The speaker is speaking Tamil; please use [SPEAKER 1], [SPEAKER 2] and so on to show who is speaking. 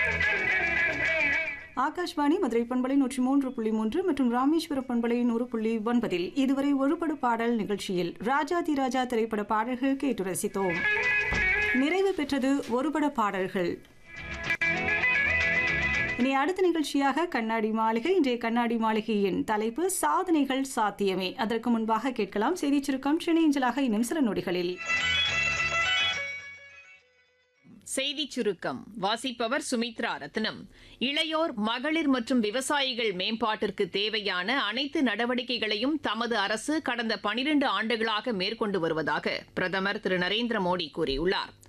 [SPEAKER 1] ஆகாஷ்வாணி மதுரை பண்பலை நூற்றி மூன்று புள்ளி மூன்று மற்றும் ராமேஸ்வர பண்பலை நூறு புள்ளி ஒன்பதில் இதுவரை ஒருபடு பாடல் நிகழ்ச்சியில் ராஜாதி ராஜா திரைப்பட பாடல்கள் கேட்டு ரசித்தோம் நிறைவு பெற்றது ஒருபட பாடல்கள் இனி அடுத்த நிகழ்ச்சியாக கண்ணாடி மாளிகை இன்றைய கண்ணாடி மாளிகையின் தலைப்பு சாதனைகள் சாத்தியமே அதற்கு முன்பாக கேட்கலாம் செய்திச் சுருக்கம் சென்னை இஞ்சலாக இன்னும் சில நொடிகளில்
[SPEAKER 2] செய்திச் சுருக்கம் வாசிப்பவர் சுமித்ரா ரத்னம் இளையோர் மகளிர் மற்றும் விவசாயிகள் மேம்பாட்டிற்கு தேவையான அனைத்து நடவடிக்கைகளையும் தமது அரசு கடந்த பனிரெண்டு ஆண்டுகளாக மேற்கொண்டு வருவதாக பிரதமர் திரு நரேந்திர மோடி கூறியுள்ளார்